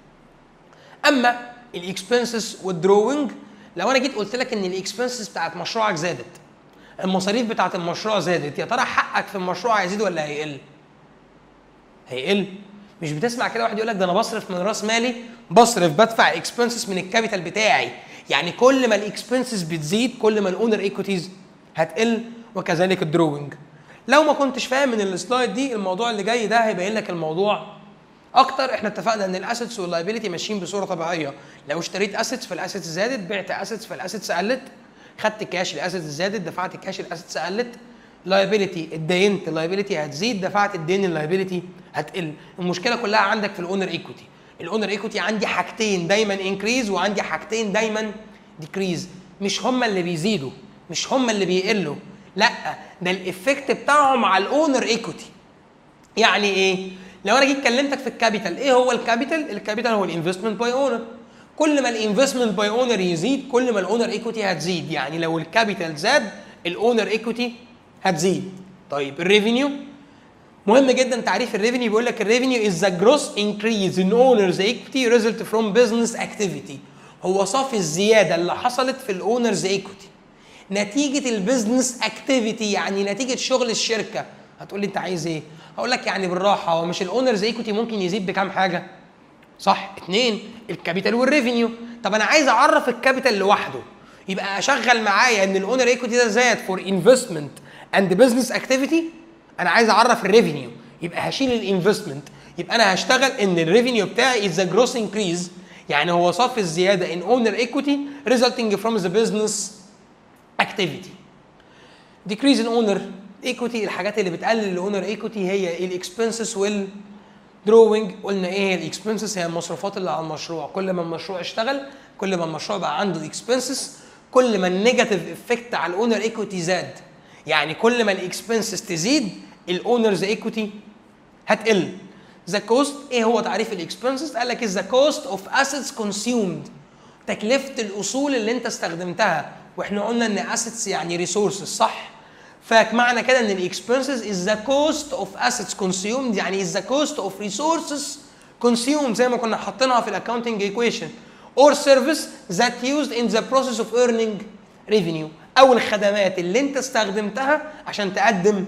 اما الاكسبنسز والدروينج لو انا جيت قلت لك ان الاكسبنسز بتاعت مشروعك زادت المصاريف بتاعت المشروع زادت يا ترى حقك في المشروع هيزيد ولا هيقل هيقل مش بتسمع كده واحد يقول لك ده انا بصرف من راس مالي بصرف بدفع اكسبنسز من الكابيتال بتاعي يعني كل ما الاكسبنسز بتزيد كل ما الاونر ايكوتيز هتقل وكذلك الدروينج لو ما كنتش فاهم من السلايد دي الموضوع اللي جاي ده هيبين لك الموضوع اكتر احنا اتفقنا ان الاسيتس واللايبيلتي ماشيين بصوره طبيعيه لو اشتريت اسيتس فالاسيتس زادت بعت اسيتس فالاسيتس قلت خدت كاش الاسيتس زادت دفعت كاش الاسيتس قلت لايبيلتي اتدينت اللايبيلتي هتزيد دفعت الدين اللايبيلتي هتقل المشكله كلها عندك في الاونر ايكوتي الاونر ايكوتي عندي حاجتين دايما انكريز وعندي حاجتين دايما ديكريز مش هما اللي بيزيدوا مش هما اللي بيقلوا لا ده الافكت بتاعهم على الاونر ايكوتي يعني ايه لو انا جيت كلمتك في الكابيتال ايه هو الكابيتال الكابيتال هو الانفستمنت باي اونر كل ما الانفستمنت باي اونر يزيد كل ما الاونر ايكوتي هتزيد يعني لو الكابيتال زاد الاونر ايكوتي هتزيد طيب الريفينيو مهم جدا تعريف الريفينيو بيقول لك الريفينيو از ذا جروس انكريز ان اونرز ايكوتي ريزلت فروم بزنس اكتيفيتي هو صافي الزياده اللي حصلت في الاونرز ايكوتي نتيجه البزنس اكتيفيتي يعني نتيجه شغل الشركه هتقول لي انت عايز ايه هقول لك يعني بالراحه هو مش الاونرز ايكوتي ممكن يزيد بكام حاجه صح اثنين الكابيتال والريفينيو طب انا عايز اعرف الكابيتال لوحده يبقى اشغل معايا ان الاونر ايكوتي ده زاد فور انفستمنت اند بزنس اكتيفيتي انا عايز اعرف الريفينيو يبقى هشيل الانفستمنت يبقى انا هشتغل ان الريفينيو بتاعي از ذا جروس انكريز يعني هو صافي الزياده ان اونر ايكوتي resulting from the business activity decrease in owner equity الحاجات اللي بتقلل الاونر ايكوتي هي الاكسبنسز وال دروينج قلنا ايه الاكسبنسز هي المصروفات اللي على المشروع كل ما المشروع اشتغل كل ما المشروع بقى عنده اكسبنسز كل ما النيجاتيف افكت على الاونر ايكوتي زاد يعني كل ما الاكسبنسز تزيد الاونرز ايكوتي هتقل ذا كوست ايه هو تعريف الاكسبنسز قال لك ذا كوست اوف اسيتس كونسيومد تكلفه الاصول اللي انت استخدمتها واحنا قلنا ان اسيتس يعني ريسورسز صح فمعنى كده ان الاكسبنسز از ذا كوست اوف اسيتس كونسيومد يعني از ذا كوست اوف ريسورسز كونسيوم زي ما كنا حاطينها في الاكونتنج ايكويشن اور سيرفيس ذات يوزد ان ذا بروسيس اوف ايرنينج ريفينيو او الخدمات اللي انت استخدمتها عشان تقدم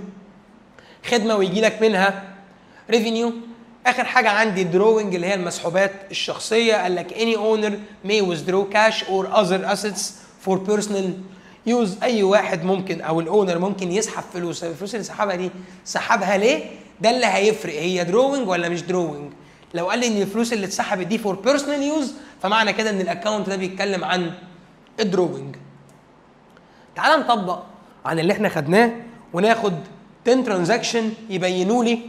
خدمه ويجي لك منها ريفينيو اخر حاجه عندي الدروينج اللي هي المسحوبات الشخصيه قال لك any owner may withdraw cash or other assets for personal يوز اي واحد ممكن او الاونر ممكن يسحب فلوس الفلوس اللي سحبها دي سحبها ليه ده اللي هيفرق هي دروينج ولا مش دروينج لو قال لي ان الفلوس اللي اتسحبت دي فور بيرسونال يوز فمعنى كده ان الاكونت ده بيتكلم عن الدروينج تعال نطبق عن اللي احنا خدناه وناخد 10 ترانزاكشن يبينوا لي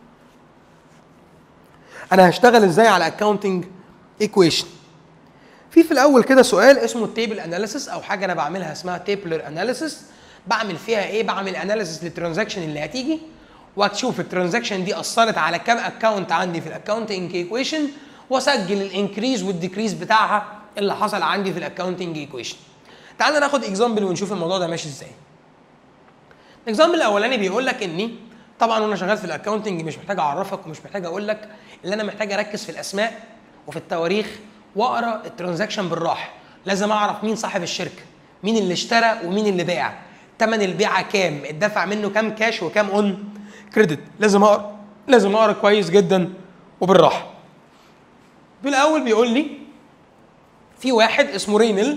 انا هشتغل ازاي على اكونتنج ايكويشن في في الاول كده سؤال اسمه التيبل اناليسيس او حاجه انا بعملها اسمها تيبلر اناليسيس بعمل فيها ايه بعمل اناليسيس للترانزاكشن اللي هتيجي وهتشوف الترانزاكشن دي اثرت على كام اكونت عندي في الاكونتنج ايكويشن واسجل الانكريز والديكريز بتاعها اللي حصل عندي في الاكونتنج ايكويشن تعال ناخد اكزامبل ونشوف الموضوع ده ماشي ازاي الاكزامبل الاولاني بيقول لك اني طبعا وانا شغال في الاكونتنج مش محتاج اعرفك ومش محتاج اقول لك ان انا محتاج اركز في الاسماء وفي التواريخ واقرا الترانزاكشن بالراحه لازم اعرف مين صاحب الشركه مين اللي اشترى ومين اللي باع ثمن البيعه كام اتدفع منه كام كاش وكام اون كريدت لازم اقرا لازم اقرا كويس جدا وبالراحه بالاول بيقول لي في واحد اسمه رينل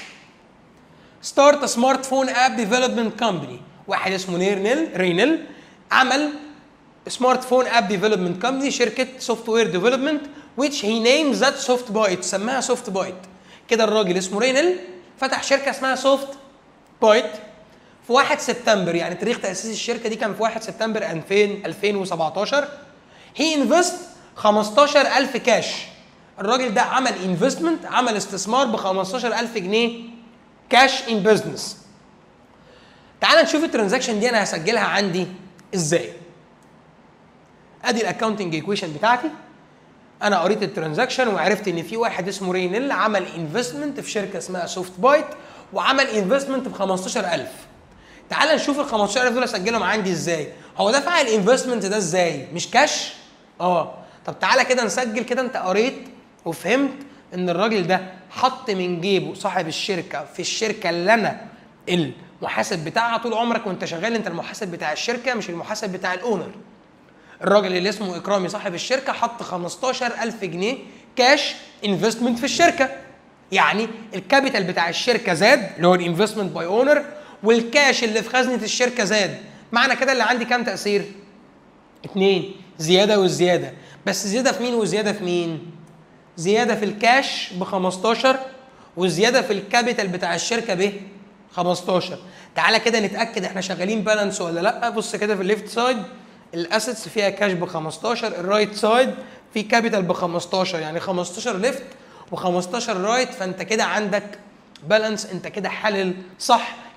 ستارت سمارت فون اب ديفلوبمنت كومباني واحد اسمه نيرنل رينل عمل سمارت فون اب ديفلوبمنت كومباني شركه سوفت وير ديفلوبمنت which he names that سوفت بايت سماها سوفت بايت كده الراجل اسمه رينل فتح شركه اسمها سوفت بايت في 1 سبتمبر يعني تاريخ تاسيس الشركه دي كان في 1 سبتمبر 2000 2017 هي انفست 15000 كاش الراجل ده عمل انفستمنت عمل استثمار ب 15000 جنيه كاش ان بزنس تعال نشوف الترانزاكشن دي انا هسجلها عندي ازاي ادي الاكونتنج ايكويشن بتاعتي انا قريت الترانزاكشن وعرفت ان في واحد اسمه رينيل عمل انفستمنت في شركه اسمها سوفت بايت وعمل انفستمنت ب 15000 تعال نشوف ال 15000 دول اسجلهم عندي ازاي هو دفع الانفستمنت ده ازاي مش كاش اه طب تعالى كده نسجل كده انت قريت وفهمت ان الراجل ده حط من جيبه صاحب الشركه في الشركه اللي انا المحاسب بتاعها طول عمرك وانت شغال انت المحاسب بتاع الشركه مش المحاسب بتاع الاونر الراجل اللي اسمه اكرامي صاحب الشركه حط 15000 جنيه كاش انفستمنت في الشركه يعني الكابيتال بتاع الشركه زاد اللي هو الانفستمنت باي اونر والكاش اللي في خزنه الشركه زاد معنى كده اللي عندي كام تاثير اتنين زياده والزياده بس زياده في مين وزياده في مين زياده في الكاش ب 15 وزياده في الكابيتال بتاع الشركه ب 15 تعالى كده نتاكد احنا شغالين بالانس ولا لا بص كده في الليفت سايد الاسيتس فيها كاش ب 15 الرايت سايد في كابيتال ب 15 يعني 15 ليفت و15 رايت فانت كده عندك بالانس انت كده حلل صح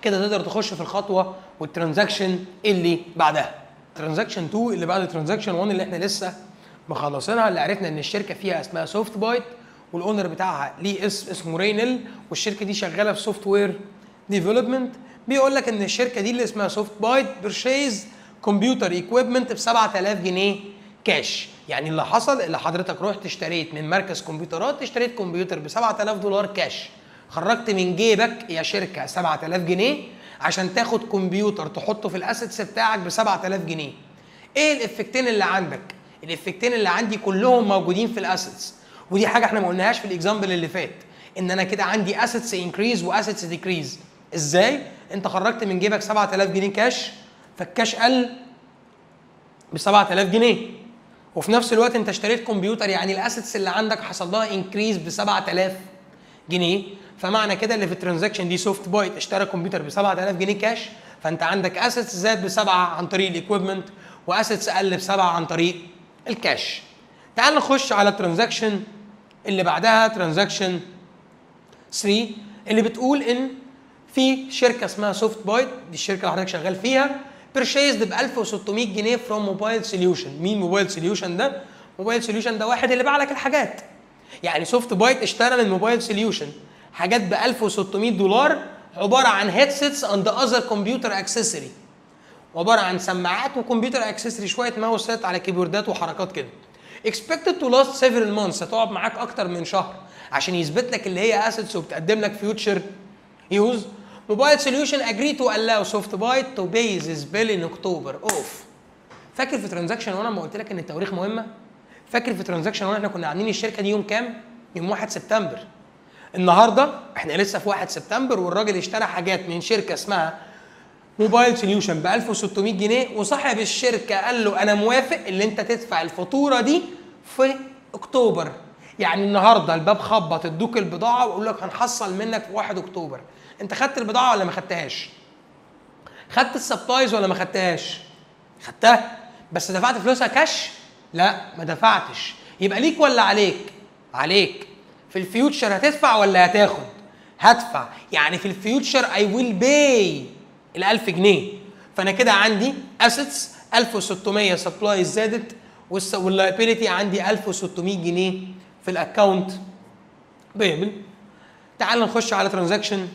كده تقدر تخش في الخطوه والترانزاكشن اللي بعدها ترانزاكشن 2 اللي بعد ترانزاكشن 1 اللي احنا لسه مخلصينها اللي عرفنا ان الشركه فيها اسمها سوفت بايت والاونر بتاعها ليه اسم اسمه رينل والشركه دي شغاله في سوفت وير ديفلوبمنت بيقول لك ان الشركه دي اللي اسمها سوفت بايت بيرشيز كمبيوتر ايكويبمنت ب 7000 جنيه كاش يعني اللي حصل اللي حضرتك رحت اشتريت من مركز كمبيوترات اشتريت كمبيوتر ب 7000 دولار كاش خرجت من جيبك يا شركه 7000 جنيه عشان تاخد كمبيوتر تحطه في الاسيتس بتاعك ب 7000 جنيه ايه الافكتين اللي عندك الافكتين اللي عندي كلهم موجودين في الاسيتس ودي حاجه احنا ما قلناهاش في الاكزامبل اللي فات ان انا كده عندي اسيتس انكريز واسيتس ديكريز ازاي انت خرجت من جيبك 7000 جنيه كاش فالكاش قل ب 7000 جنيه وفي نفس الوقت انت اشتريت كمبيوتر يعني الاسيتس اللي عندك حصل لها انكريز ب 7000 جنيه فمعنى كده اللي في الترانزاكشن دي سوفت بايت اشترى كمبيوتر ب 7000 جنيه كاش فانت عندك اسيتس زاد بسبعه عن طريق الايكويبمنت واسيتس قل بسبعه عن طريق الكاش تعال نخش على الترانزاكشن اللي بعدها ترانزاكشن 3 اللي بتقول ان في شركه اسمها سوفت بايت دي الشركه اللي حضرتك شغال فيها بيرشيزد ب 1600 جنيه فروم موبايل سوليوشن مين موبايل سوليوشن ده موبايل سوليوشن ده واحد اللي باع لك الحاجات يعني سوفت بايت اشترى من موبايل سوليوشن حاجات ب 1600 دولار عباره عن هيدسيتس اند اذر كمبيوتر اكسسوري عباره عن سماعات وكمبيوتر اكسسوري شويه ماوسات على كيبوردات وحركات كده expected to last several months هتقعد معاك اكتر من شهر عشان يثبت لك اللي هي اسيتس وبتقدم لك فيوتشر يوز موبايل سوليوشن اجري تو allow سوفت بايت تو pay this bill in اكتوبر اوف فاكر في ترانزاكشن وانا لما قلت لك ان التواريخ مهمه فاكر في ترانزاكشن وانا احنا كنا عاملين الشركه دي يوم كام يوم 1 سبتمبر النهارده احنا لسه في 1 سبتمبر والراجل اشترى حاجات من شركه اسمها موبايل سوليوشن ب 1600 جنيه وصاحب الشركه قال له انا موافق اللي انت تدفع الفاتوره دي في اكتوبر يعني النهارده الباب خبط ادوك البضاعه ويقول لك هنحصل منك في 1 اكتوبر انت خدت البضاعه ولا ما خدتهاش خدت السبلايز ولا ما خدتهاش خدتها بس دفعت فلوسها كاش لا ما دفعتش يبقى ليك ولا عليك عليك في الفيوتشر هتدفع ولا هتاخد هدفع يعني في الفيوتشر اي ويل باي ال 1000 جنيه فانا كده عندي اسيتس 1600 سبلايز زادت واللايبيليتي عندي 1600 جنيه في الاكونت بيبل تعال نخش على ترانزاكشن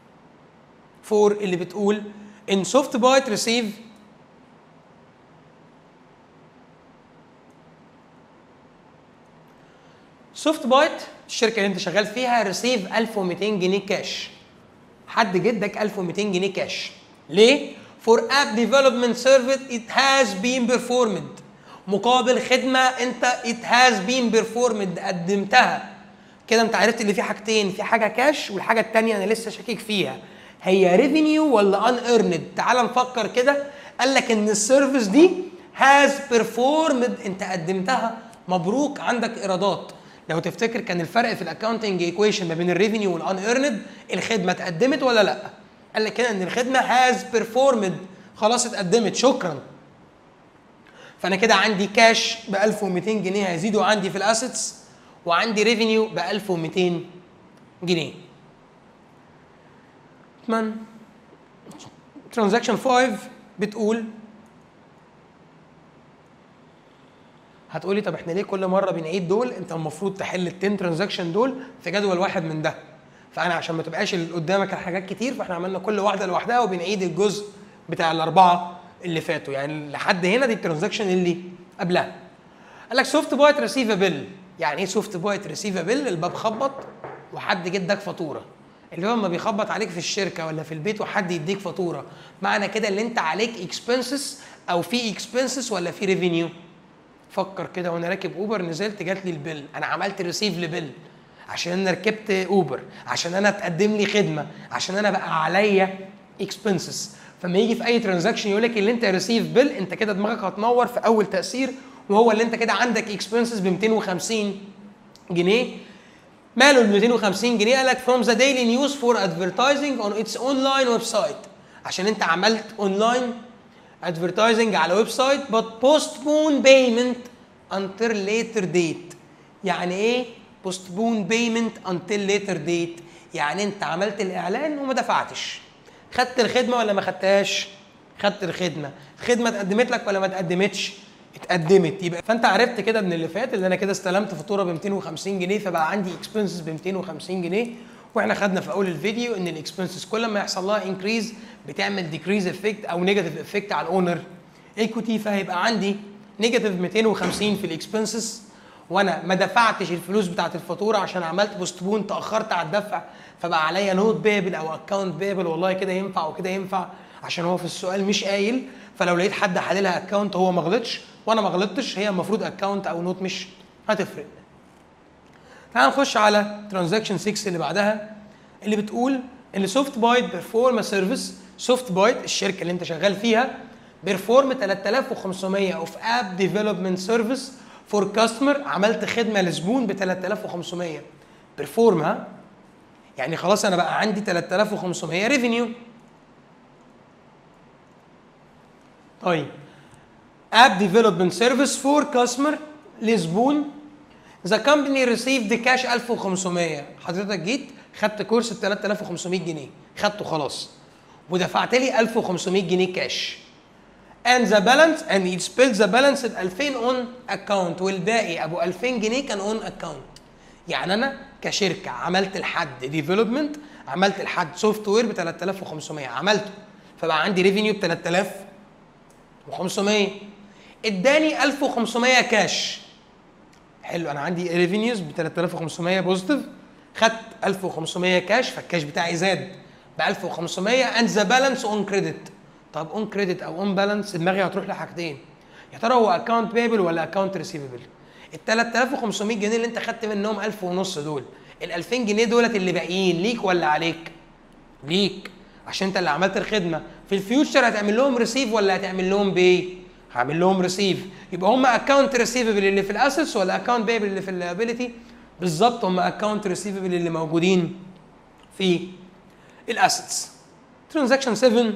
4 اللي بتقول ان سوفت بايت ريسيف سوفت بايت الشركه اللي انت شغال فيها ريسيف 1200 جنيه كاش حد جدك 1200 جنيه كاش ليه؟ For app development service it has been performed مقابل خدمة انت it has been performed قدمتها كده انت عرفت اللي في حاجتين في حاجة كاش والحاجة التانية انا لسه شاكك فيها هي ريفينيو ولا ان ايرند تعال نفكر كده قال لك ان السيرفيس دي has performed انت قدمتها مبروك عندك ايرادات لو تفتكر كان الفرق في الاكونتنج ايكويشن ما بين الريفينيو والان ايرند الخدمه اتقدمت ولا لا قال لك كده ان الخدمه هاز بيرفورمد خلاص اتقدمت شكرا فانا كده عندي كاش ب 1200 جنيه هيزيدوا عندي في الاسيتس وعندي ريفينيو ب 1200 جنيه من ترانزاكشن 5 بتقول هتقولي طب احنا ليه كل مره بنعيد دول انت المفروض تحل ال 10 ترانزاكشن دول في جدول واحد من ده فانا عشان ما تبقاش اللي قدامك الحاجات كتير فاحنا عملنا كل واحده لوحدها وبنعيد الجزء بتاع الاربعه اللي فاتوا يعني لحد هنا دي الترانزاكشن اللي قبلها قال لك سوفت بايت ريسيفابل يعني ايه سوفت بايت ريسيفابل الباب خبط وحد جه اداك فاتوره اللي هو لما بيخبط عليك في الشركه ولا في البيت وحد يديك فاتوره معنى كده اللي انت عليك اكسبنسز او في اكسبنسز ولا في ريفينيو فكر كده وانا راكب اوبر نزلت جات لي البيل انا عملت ريسيف لبيل عشان انا ركبت اوبر عشان انا اتقدم لي خدمه عشان انا بقى عليا اكسبنسز فما يجي في اي ترانزاكشن يقول لك اللي انت ريسيف بيل انت كده دماغك هتنور في اول تاثير وهو اللي انت كده عندك اكسبنسز ب 250 جنيه ماله ال 250 جنيه قال لك from the daily news for advertising on its online website عشان انت عملت اونلاين advertising على ويب سايت but postpone payment until later date يعني ايه postpone payment until later date يعني انت عملت الاعلان وما دفعتش خدت الخدمه ولا ما خدتهاش خدت الخدمه الخدمه اتقدمت لك ولا ما اتقدمتش اتقدمت يبقى فانت عرفت كده من اللي فات ان انا كده استلمت فاتوره ب 250 جنيه فبقى عندي اكسبنسز ب 250 جنيه واحنا خدنا في اول الفيديو ان الاكسبنسز كل ما يحصل لها انكريز بتعمل ديكريز افكت او نيجاتيف افكت على الاونر ايكوتي فهيبقى عندي نيجاتيف 250 في الاكسبنسز وانا ما دفعتش الفلوس بتاعت الفاتوره عشان عملت بوستبون تاخرت على الدفع فبقى عليا نوت بيبل او اكونت بيبل والله كده ينفع وكده ينفع عشان هو في السؤال مش قايل فلو لقيت حد حللها اكونت هو ما غلطش وانا ما غلطتش هي المفروض اكونت او نوت مش هتفرق تعال نخش على ترانزاكشن 6 اللي بعدها اللي بتقول ان سوفت بايت بيرفورم سيرفيس سوفت بايت الشركه اللي انت شغال فيها بيرفورم 3500 اوف اب ديفلوبمنت سيرفيس فور كاستمر عملت خدمه لزبون ب 3500 بيرفورم ها يعني خلاص انا بقى عندي 3500 ريفينيو طيب اب ديفلوبمنت سيرفيس فور كاستمر لزبون ذا كومباني ريسيفد كاش 1500 حضرتك جيت خدت كورس ب 3500 جنيه خدته خلاص ودفعت لي 1500 جنيه كاش and the balance and it spilled the balance ب 2000 on account والباقي ابو 2000 جنيه كان on account يعني انا كشركه عملت لحد ديفلوبمنت عملت لحد سوفت وير ب 3500 عملته فبقى عندي ريفينيو ب 3500 اداني 1500 كاش حلو انا عندي ريفينيوز ب 3500 بوزيتيف خدت 1500 كاش فالكاش بتاعي زاد ب 1500 اند ذا بالانس اون كريدت طب اون كريدت او اون بالانس دماغي هتروح لحاجتين يا ترى هو اكونت بيبل ولا اكونت ريسيفبل ال 3500 جنيه اللي انت خدت منهم 1000 ونص دول ال 2000 جنيه دولت اللي باقيين ليك ولا عليك؟ ليك عشان انت اللي عملت الخدمه في الفيوتشر هتعمل لهم ريسيف ولا هتعمل لهم بي؟ هعمل لهم ريسيف يبقى هم اكونت ريسيفبل اللي في الاسيتس ولا اكونت بيبل اللي في الابيليتي؟ بالظبط هم اكونت ريسيفبل اللي موجودين في الاسيتس ترانزاكشن 7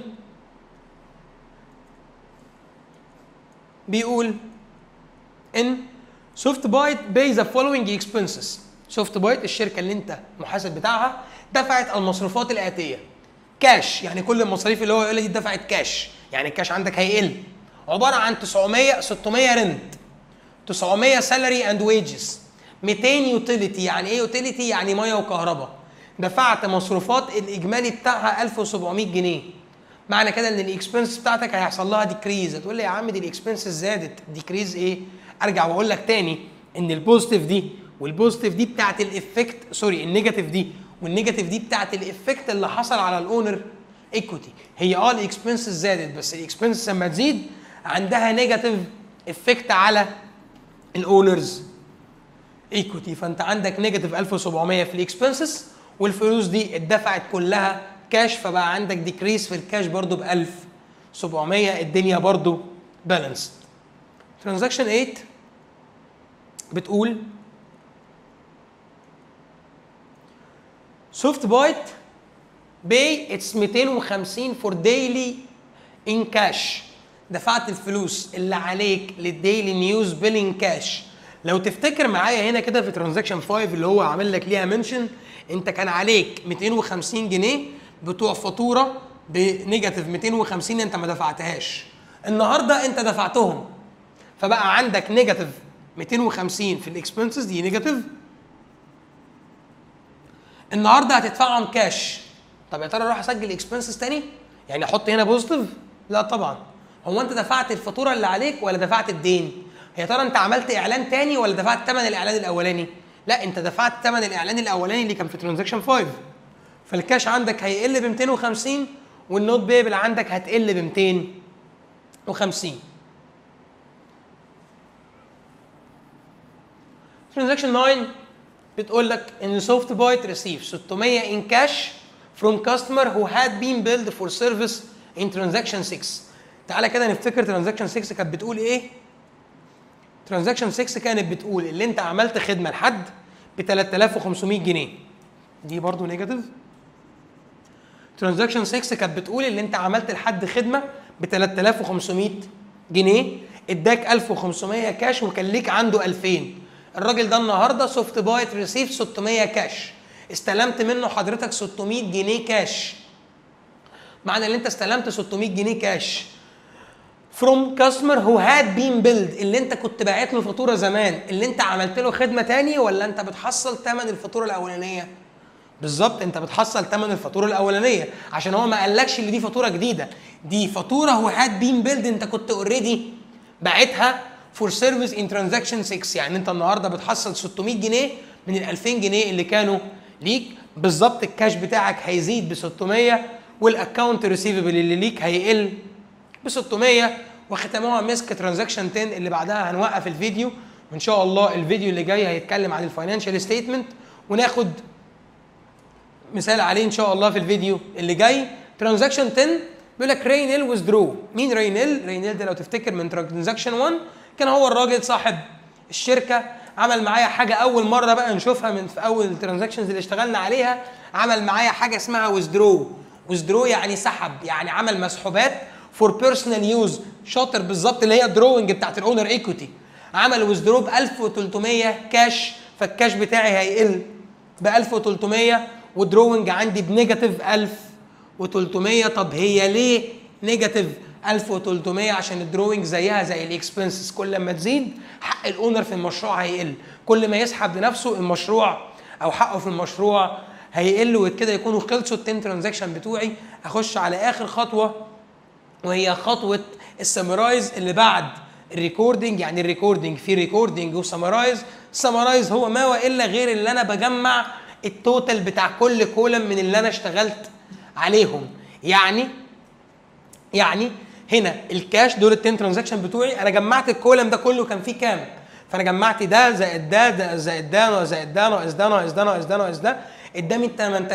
بيقول ان سوفت بايت باي ذا فولوينج اكسبنسز سوفت بايت الشركه اللي انت محاسب بتاعها دفعت المصروفات الاتيه كاش يعني كل المصاريف اللي هو يقول لي دي دفعت كاش يعني الكاش عندك هيقل عباره عن 900 600 رنت 900 سالري اند ويجز 200 يوتيليتي يعني ايه يوتيليتي يعني ميه وكهرباء دفعت مصروفات الاجمالي بتاعها 1700 جنيه معنى كده ان الاكسبنس بتاعتك هيحصل لها ديكريز هتقول لي يا عم دي الاكسبنس زادت ديكريز ايه ارجع واقول لك تاني ان البوزيتيف دي والبوزيتيف دي بتاعت الافكت سوري النيجاتيف دي والنيجاتيف دي بتاعت الافكت اللي حصل على الاونر ايكوتي هي اه الاكسبنس زادت بس الاكسبنس لما تزيد عندها نيجاتيف افكت على الاونرز ايكوتي فانت عندك نيجاتيف 1700 في الاكسبنسز والفلوس دي اتدفعت كلها كاش فبقى عندك ديكريس في الكاش برضو ب 1700 الدنيا برضو بالانس ترانزاكشن 8 بتقول سوفت بايت باي اتس 250 فور ديلي ان كاش دفعت الفلوس اللي عليك للديلي نيوز بيلينج كاش لو تفتكر معايا هنا كده في ترانزاكشن 5 اللي هو عامل لك ليها منشن انت كان عليك 250 جنيه بتوع فاتوره بنيجاتيف 250 انت ما دفعتهاش النهارده انت دفعتهم فبقى عندك نيجاتيف 250 في الاكسبنسز دي نيجاتيف النهارده هتدفعهم كاش طب يا ترى اروح اسجل اكسبنسز تاني يعني احط هنا بوزيتيف لا طبعا هو انت دفعت الفاتوره اللي عليك ولا دفعت الدين يا ترى انت عملت اعلان تاني ولا دفعت ثمن الاعلان الاولاني لا انت دفعت ثمن الاعلان الاولاني اللي كان في ترانزاكشن 5 فالكاش عندك هيقل ب 250 والنوت بيبل عندك هتقل ب 250 ترانزاكشن 9 بتقول لك ان سوفت بايت ريسيف 600 ان كاش from customer who had been billed for service in transaction 6 تعالى كده نفتكر ترانزاكشن 6 كانت بتقول ايه ترانزاكشن 6 كانت بتقول اللي انت عملت خدمه لحد ب 3500 جنيه دي برضو نيجاتيف ترانزاكشن 6 كانت بتقول اللي انت عملت لحد خدمه ب 3500 جنيه اداك 1500 كاش وكان ليك عنده 2000 الراجل ده النهارده سوفت بايت ريسيف 600 كاش استلمت منه حضرتك 600 جنيه كاش معنى ان انت استلمت 600 جنيه كاش from customer who had been billed اللي انت كنت باعت له فاتوره زمان اللي انت عملت له خدمه تاني ولا انت بتحصل ثمن الفاتوره الاولانيه بالظبط انت بتحصل ثمن الفاتوره الاولانيه عشان هو ما قالكش ان دي فاتوره جديده دي فاتوره هو هاد بين بيلد انت كنت اوريدي باعتها فور سيرفيس ان ترانزاكشن 6 يعني انت النهارده بتحصل 600 جنيه من ال 2000 جنيه اللي كانوا ليك بالظبط الكاش بتاعك هيزيد ب 600 والاكونت ريسيفبل اللي ليك هيقل ب 600 وختموها مسك ترانزاكشن 10 اللي بعدها هنوقف الفيديو وان شاء الله الفيديو اللي جاي هيتكلم عن الفاينانشال ستيتمنت وناخد مثال عليه ان شاء الله في الفيديو اللي جاي ترانزاكشن 10 بيقول لك رينيل ويزدرو مين رينيل رينيل ده لو تفتكر من ترانزاكشن 1 كان هو الراجل صاحب الشركه عمل معايا حاجه اول مره بقى نشوفها من في اول الترانزاكشنز اللي اشتغلنا عليها عمل معايا حاجه اسمها ويزدرو ويزدرو يعني سحب يعني عمل مسحوبات فور بيرسونال يوز شاطر بالظبط اللي هي الدروينج بتاعت الاونر ايكوتي عمل ويزدرو ب 1300 كاش فالكاش بتاعي هيقل ب 1300 ودروينج عندي بنيجاتيف 1300 طب هي ليه نيجاتيف 1300 عشان الدروينج زيها زي الاكسبنسز كل ما تزيد حق الاونر في المشروع هيقل كل ما يسحب لنفسه المشروع او حقه في المشروع هيقل وكده يكونوا خلصوا ال 10 ترانزاكشن بتوعي اخش على اخر خطوه وهي خطوه السمرايز اللي بعد الريكوردنج يعني الريكوردنج في ريكوردنج وسمرايز سمرايز هو ما والا غير اللي انا بجمع التوتال بتاع كل كولم من اللي انا اشتغلت عليهم يعني يعني هنا الكاش دول ال 10 ترانزاكشن بتوعي انا جمعت الكولم ده كله كان فيه كام فانا جمعت ده زائد ده, ده زائد ده زائد ده ناقص ده ناقص ده ناقص ده ناقص ده اداني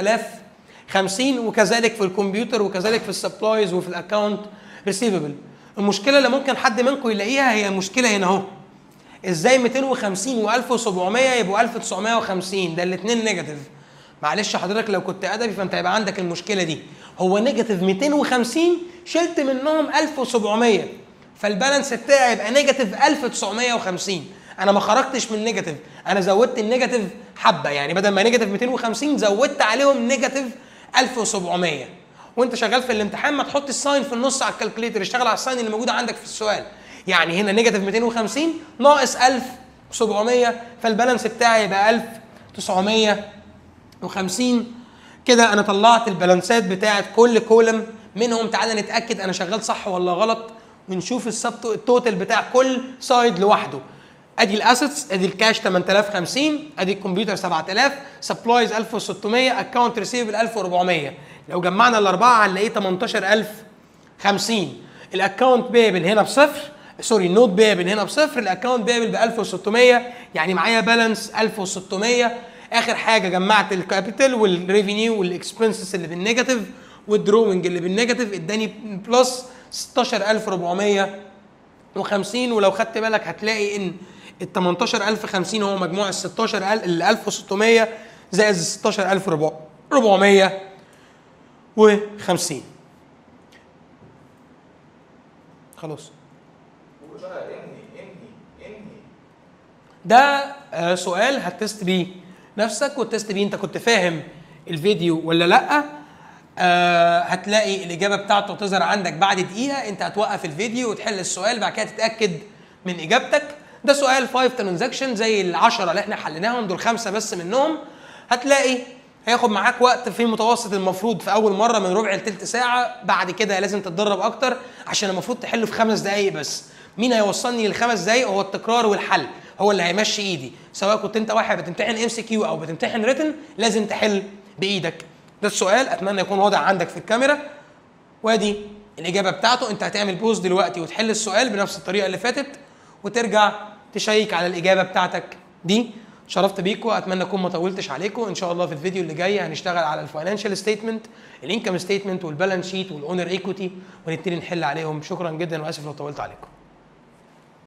8050 وكذلك في الكمبيوتر وكذلك في السبلايز وفي الاكونت ريسيفبل المشكله اللي ممكن حد منكم يلاقيها هي المشكله هنا اهو ازاي 250 و1700 يبقوا 1950 ده الاثنين نيجاتيف معلش حضرتك لو كنت ادبي فانت هيبقى عندك المشكله دي هو نيجاتيف 250 شلت منهم 1700 فالبالانس بتاعي يبقى نيجاتيف 1950 انا ما خرجتش من نيجاتيف انا زودت النيجاتيف حبه يعني بدل ما نيجاتيف 250 زودت عليهم نيجاتيف 1700 وانت شغال في الامتحان ما تحط الساين في النص على الكالكوليتر اشتغل على الساين اللي موجوده عندك في السؤال يعني هنا نيجاتيف 250 ناقص 1700 فالبالانس بتاعي يبقى 1950 كده انا طلعت البالانسات بتاعت كل كولم منهم تعالى نتاكد انا شغال صح ولا غلط ونشوف السب التوتال بتاع كل سايد لوحده ادي الاسيتس ادي الكاش 8050 ادي الكمبيوتر 7000 سبلايز 1600 اكونت ريسيفبل 1400 لو جمعنا الاربعه هنلاقيه 18050 الاكونت بيبل هنا بصفر سوري النوت بيبل هنا بصفر الاكونت بيبل ب 1600 يعني معايا بالانس 1600 اخر حاجه جمعت الكابيتال والريفينيو والاكسبنسز اللي بالنيجاتيف والدروينج اللي بالنيجاتيف اداني بلس 16450 ولو خدت بالك هتلاقي ان ال 18050 هو مجموع ال 16000 ال 1600 زائد ال 16450 خلاص ده آه، سؤال هتست بيه نفسك والتست بيه انت كنت فاهم الفيديو ولا لا آه هتلاقي الاجابه بتاعته تظهر عندك بعد دقيقه انت هتوقف الفيديو وتحل السؤال بعد كده تتاكد من اجابتك ده سؤال 5 ترانزاكشن زي العشرة اللي احنا حليناهم دول خمسه بس منهم هتلاقي هياخد معاك وقت في متوسط المفروض في اول مره من ربع لتلت ساعه بعد كده لازم تتدرب اكتر عشان المفروض تحله في خمس دقائق بس مين هيوصلني للخمس دقائق هو التكرار والحل هو اللي هيمشي ايدي سواء كنت انت واحد بتمتحن ام سي كيو او بتمتحن ريتن لازم تحل بايدك ده السؤال اتمنى يكون واضح عندك في الكاميرا وادي الاجابه بتاعته انت هتعمل بوز دلوقتي وتحل السؤال بنفس الطريقه اللي فاتت وترجع تشيك على الاجابه بتاعتك دي شرفت بيكم اتمنى اكون ما طولتش عليكم ان شاء الله في الفيديو اللي جاي هنشتغل على الفاينانشال ستيتمنت الانكم ستيتمنت والبالانس شيت والاونر ايكوتي ونبتدي نحل عليهم شكرا جدا واسف لو طولت عليكم